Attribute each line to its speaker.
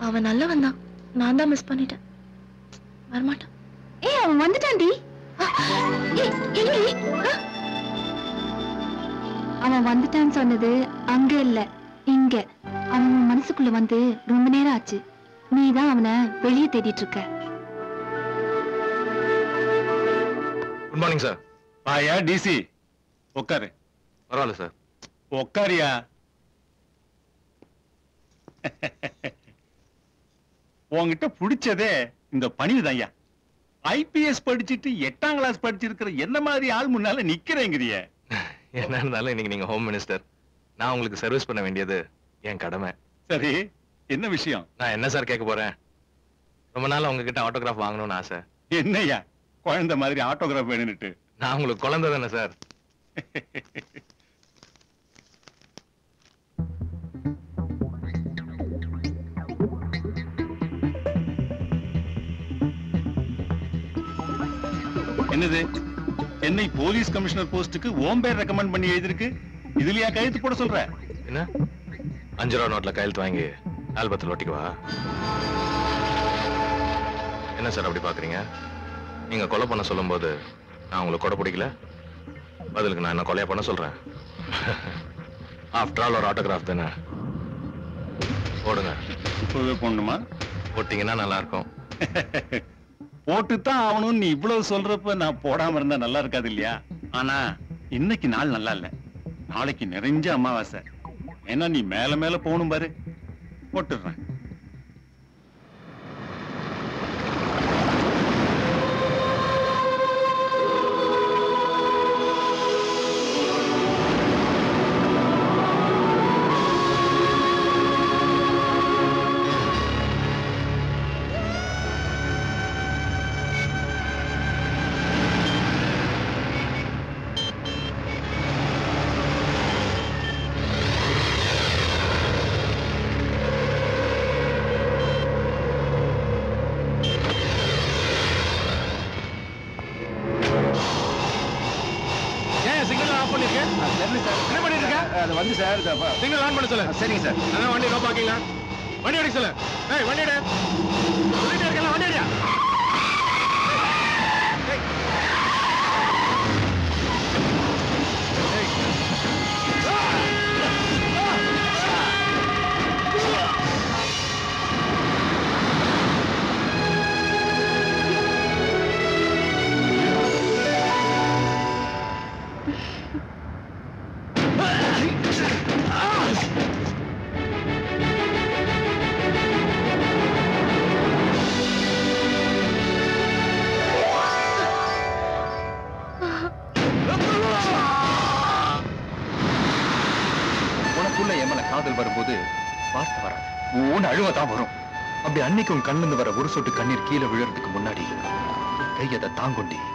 Speaker 1: அவன் நல்லவன் தான் நான் தான் மிஸ் பண்ணிட்டேன் வரமாட்டான் ஏய் அவன் வந்துட்டான்டி ஆ, ஏய், எங்கடி? ஆ,
Speaker 2: அவன் வந்துட்டான்னு சொன்னது அங்க இல்ல இங்க அவன் உன் மனசுக்குள்ள வந்து ரொம்ப நேரம் ஆச்சு நீ தான் அவனை வெளியே தேடிட்டு இருக்க
Speaker 3: குட் மார்னிங் சார்
Speaker 4: ஆயா டிசி உட்காரு
Speaker 3: பரவாயில்ல சார்
Speaker 4: உட்காரியா உன்கிட்ட பிடிச்சதே இந்த பணிவுதான்யா ஐபிஎஸ் படிச்சுட்டு எட்டாம் கிளாஸ் படிச்சிருக்கிற என்ன மாதிரி ஆள் முன்னால நிக்கிறேங்கிறிய
Speaker 3: என்ன இருந்தாலும் இன்னைக்கு நீங்க ஹோம் மினிஸ்டர் நான் உங்களுக்கு சர்வீஸ் பண்ண வேண்டியது என் கடமை
Speaker 4: சரி என்ன விஷயம்
Speaker 3: நான் என்ன சார் கேட்க போறேன் ரொம்ப நாள் உங்ககிட்ட ஆட்டோகிராஃப் வாங்கணும்னு ஆசை
Speaker 4: என்னய்யா குழந்தை மாதிரி ஆட்டோகிராஃப் வேணும்னுட்டு
Speaker 3: நான் உங்களுக்கு குழந்தை தானே சார்
Speaker 4: என்னது சென்னை போலீஸ் கமிஷனர் போஸ்டுக்கு ஓம் பேர் ரெக்கமெண்ட் பண்ணி எழுதிருக்கு இதுலயா கையெழுத்து போட சொல்ற
Speaker 3: என்ன அஞ்சு ரூபா நோட்ல கையெழுத்து வாங்கி ஆல்பத்தில் ஒட்டிக்குவா என்ன சார் அப்படி பாக்குறீங்க நீங்க கொலை பண்ண சொல்லும்போது நான் உங்களுக்கு கொடை பிடிக்கல பதிலுக்கு நான் என்ன கொலையா பண்ண சொல்றேன் ஆஃப்டர் ஆல் ஒரு ஆட்டோகிராஃப் தானே போடுங்க
Speaker 4: இப்பவே போடணுமா
Speaker 3: போட்டீங்கன்னா நல்லா இருக்கும்
Speaker 4: போட்டுத்தான் ஆகணும்னு நீ இவ்வளவு சொல்றப்ப நான் போடாம இருந்தா நல்லா இருக்காது இல்லையா ஆனா இன்னைக்கு நாள் நல்லா இல்ல நாளைக்கு நிறைஞ்ச அமாவாசை ஏன்னா நீ மேல மேல போகணும் பாரு போட்டுடுறேன்
Speaker 3: ஏன் சிக்னல் ஆஃப் பண்ணிருக்கேன் என்ன பண்ணிட்டு இருக்க
Speaker 4: அது வந்து சார்
Speaker 3: சிக்னல் ஆன் பண்ண சொல்லு
Speaker 4: சரிங்க சார்
Speaker 3: அதான் வண்டி நோ பார்க்கிங்களா வண்டி எடுக்க சொல்லு ஏய் வண்டி எடு சொல்லிட்டே இருக்கல வண்டி எடுயா
Speaker 5: உனக்குள்ள என் மேல காதல் வரும்போது வார்த்தை வராது உன் அழுவதான் வரும் அப்படி அன்னைக்கு உன் கண்ணிலிருந்து வர ஒரு சொட்டு கண்ணீர் கீழே விழுறதுக்கு முன்னாடி உன் கை அதை தாங்குண்டி